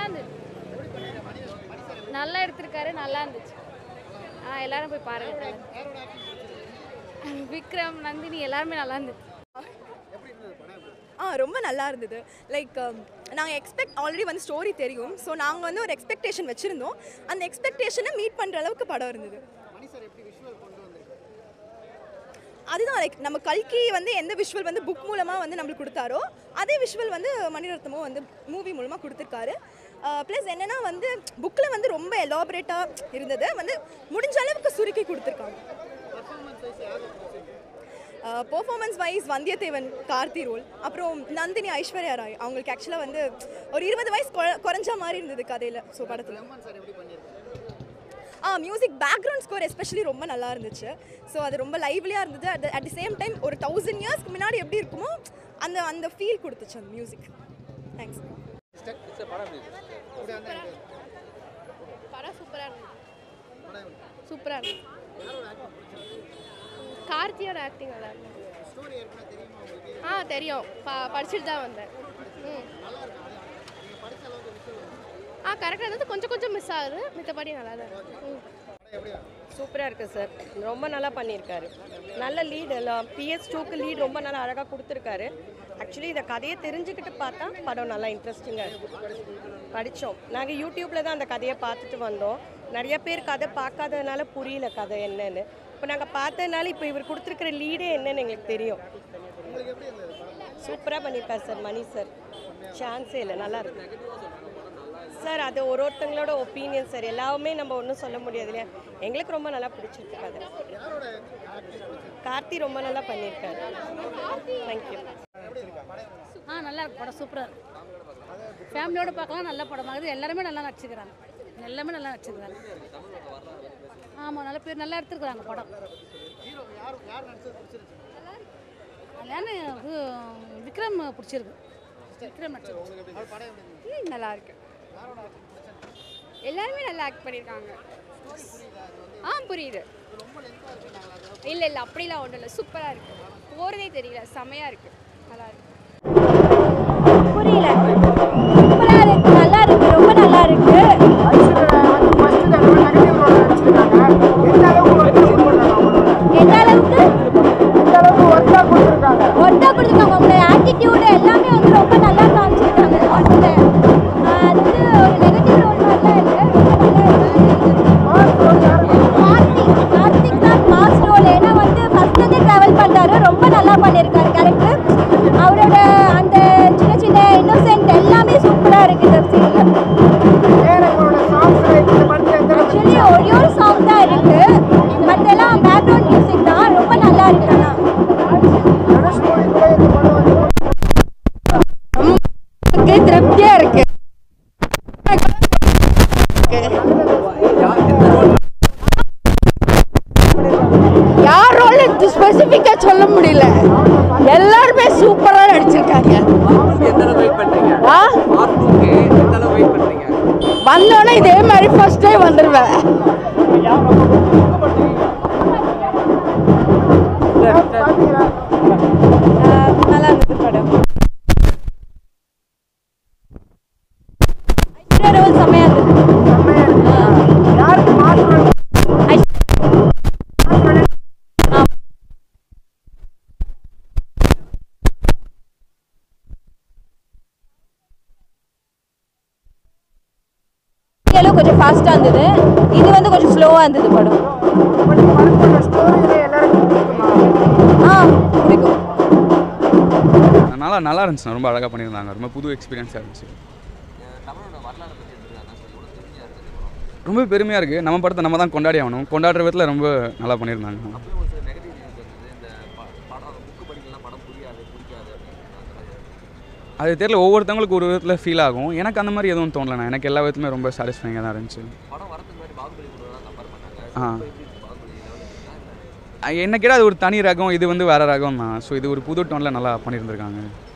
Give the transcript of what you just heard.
இருந்துச்சு நல்லா எடுத்திருக்காரு நல்லா இருந்துச்சு ஆ எல்லாரும் போய் பாருங்க விக்ரம் நந்தினி எல்லாருமே நல்லா இருந்துச்சு ஆ ரொம்ப நல்லா இருந்தது லைக் நாங்கள் எக்ஸ்பெக்ட் ஆல்ரெடி வந்து ஸ்டோரி தெரியும் ஸோ நாங்கள் வந்து ஒரு எக்ஸ்பெக்டேஷன் வச்சுருந்தோம் அந்த எக்ஸ்பெக்டேஷனை மீட் பண்ணுற அளவுக்கு படம் இருந்தது அதுதான் லைக் நம்ம கல்கி வந்து எந்த விஷுவல் வந்து புக் மூலமாக வந்து நம்மளுக்கு கொடுத்தாரோ அதே விஷுவல் வந்து மணிரத்னமும் வந்து மூவி மூலமாக கொடுத்துருக்காரு ப்ளஸ் என்னென்னா வந்து புக்கில் வந்து ரொம்ப எலாபரேட்டாக இருந்தது வந்து முடிஞ்ச அளவுக்கு சுருக்கி கொடுத்துருக்காங்க performance wise Vandiyathevan Karthi role அப்புறம் நந்தினி ஐஸ்வர்யா ராய் அவங்களுக்கு ஆக்சுவலாக வந்து ஒரு இருபது வயசு குற- குறைஞ்ச மாதிரி இருந்தது கதையில் ஸோ படத்தில் ஆ மியூசிக் பேக்ரவுண்ட் ஸ்கோர் எஸ்பெஷலி ரொம்ப நல்லா இருந்துச்சு ஸோ அது ரொம்ப லைவ்லியாக இருந்தது at at the same time ஒரு தௌசண்ட் இயர்ஸ்க்கு முன்னாடி எப்படி இருக்குமோ அந்த அந்த ஃபீல் கொடுத்துச்சு அந்த மியூசிக் தேங்க்ஸ் படம் சூப்பராக இருந்துச்சு சூப்பராக இருந்துச்சு கார்த்தியோட ஆக்டிங் நல்லா இருந்துச்சு ஆ தெரியும் ப படிச்சுட்டு தான் வந்தேன் ம் ஆ கரெக்டாக இருந்தது கொஞ்சம் கொஞ்சம் மிஸ் ஆகுது மித்தபடி நல்லா தான் இருக்கு ம் சூப்பராக இருக்குது சார் ரொம்ப நல்லா பண்ணியிருக்காரு நல்ல லீட் எல்லாம் பிஎஸ் டூக்கு லீட் ரொம்ப நல்லா அழகாக கொடுத்துருக்காரு ஆக்சுவலி இந்த கதையை தெரிஞ்சுக்கிட்டு பார்த்தா படம் நல்லா இன்ட்ரெஸ்டிங்காக இருக்கும் படித்தோம் நாங்கள் யூடியூப்பில் தான் அந்த கதையை பார்த்துட்டு வந்தோம் நிறைய பேர் கதை பார்க்காததுனால புரியல கதை என்னன்னு இப்போ நாங்கள் பார்த்ததுனால இப்போ இவர் கொடுத்துருக்கிற லீடே என்னன்னு எங்களுக்கு தெரியும் சூப்பராக பண்ணியிருக்காரு சார் மணி சார் சான்ஸே இல்லை நல்லா இருக்கு சார் அது ஒரு ஒருத்தங்களோட ஒப்பீனியன் சார் எல்லாமே நம்ம ஒன்றும் சொல்ல முடியாது இல்லையா எங்களுக்கு ரொம்ப நல்லா பிடிச்சிருக்கு கதை கார்த்தி ரொம்ப நல்லா பண்ணியிருக்காரு தேங்க்யூ ஆ நல்லா இருக்கு படம் சூப்பராக இருக்கு ஃபேமிலியோட பார்க்கலாம் நல்ல படமாக இருக்குது எல்லாருமே நல்லா நடிச்சுக்கிறாங்க எல்லாமே நல்லா நடிச்சுக்கிறாங்க ஆமாம் நல்ல பேர் நல்லா எடுத்துருக்குறாங்க படம் கல்யாணம் இது விக்ரம் பிடிச்சிருக்கு விக்ரம் நடிச்சிருக்கு ம், நல்லா இருக்கு எல்லாருமே நல்லா ஆக்ட் பண்ணியிருக்காங்க ஆ புரியுது இல்லை இல்லை அப்படிலாம் ஒன்றும் இல்லை சூப்பராக இருக்கு போகிறதே தெரியல செமையாக இருக்கு நல்லா இருக்கு புரியல சூப்பரா இருக்கு நல்லா இருக்கு ரொம்ப நல்லா இருக்கு எந்த அளவுக்கு ஒர்த்தா கொடுத்துருக்காங்க உங்களோட ஆட்டிடியூட் எல்லாமே வந்து ரொம்ப நல்லா காமிச்சிருக்காங்க படத்துல. ஆஹ் அது வந்து ஒரு நெகட்டிவ் ரோல் மாதிரிலாம் இல்லை கார்த்திக் கார்த்திக் தான் மாஸ் ரோல் ஏன்னா வந்து ஃபர்ஸ்ட் வந்து ட்ராவல் பண்றாரு ரொம்ப நல்லா பண்ணியிருக்காரு கேரக்டர் அவரோட அந்த சின்ன சின்ன இன்னோசென்ட் எல்லாமே சூப்பரா இருக்கு இந்த சீரியல் ஆக்சுவலி ஒரே ஒரு சாங் தான் இருக்கு மற்றெல்லாம் பேக்ரவுண்ட் மியூசிக் தான் ரொம்ப நல்லா இருக்கு ஆனா திருப்தியா இருக்கு யார் ரோல் ஸ்பெசிஃபிக்காக சொல்ல முடியல எல்லாருமே சூப்பராக நடிச்சிருக்காங்க ஆ வந்தோடனே இதே மாதிரி ஃபர்ஸ்ட் டைம் வந்துடுவேன் ஆஹ் நல்லா இருந்தது படம் ஐஸ்வர்யா ரோல் செம்மையா இருந்தது ஐஸ்வர்யாலும் கொஞ்சம் ஃபாஸ்ட்டாக இருந்தது இது வந்து கொஞ்சம் ஸ்லோவாக இருந்தது படம் ஆ பிடிக்கும் நல்லா நல்லா இருந்துச்சு ரொம்ப அழகாக பண்ணியிருந்தாங்க ரொம்ப புது எக்ஸ்பீரியன்ஸாக இருந்துச்சு ரொம்ப பெருமையாக இருக்குது நம்ம படத்தை நம்ம தான் கொண்டாடி ஆகணும் கொண்டாடுற விதத்தில் ரொம்ப நல்லா பண்ணியிருந்தாங்க அது தெரியல ஒவ்வொருத்தவங்களுக்கு ஒரு விதத்தில் ஃபீல் ஆகும் எனக்கு அந்த மாதிரி எதுவும் தோணலண்ணா எனக்கு எல்லா விதத்துமே ரொம்ப சாட்டிஸ்ஃபைங்காக தான் இருந்துச்சு ஆ என்ன கேட்டால் அது ஒரு தனி ரகம் இது வந்து வேறு ரகம் தான் ஸோ இது ஒரு புது டோனில் நல்லா பண்ணியிருந்திருக்காங்க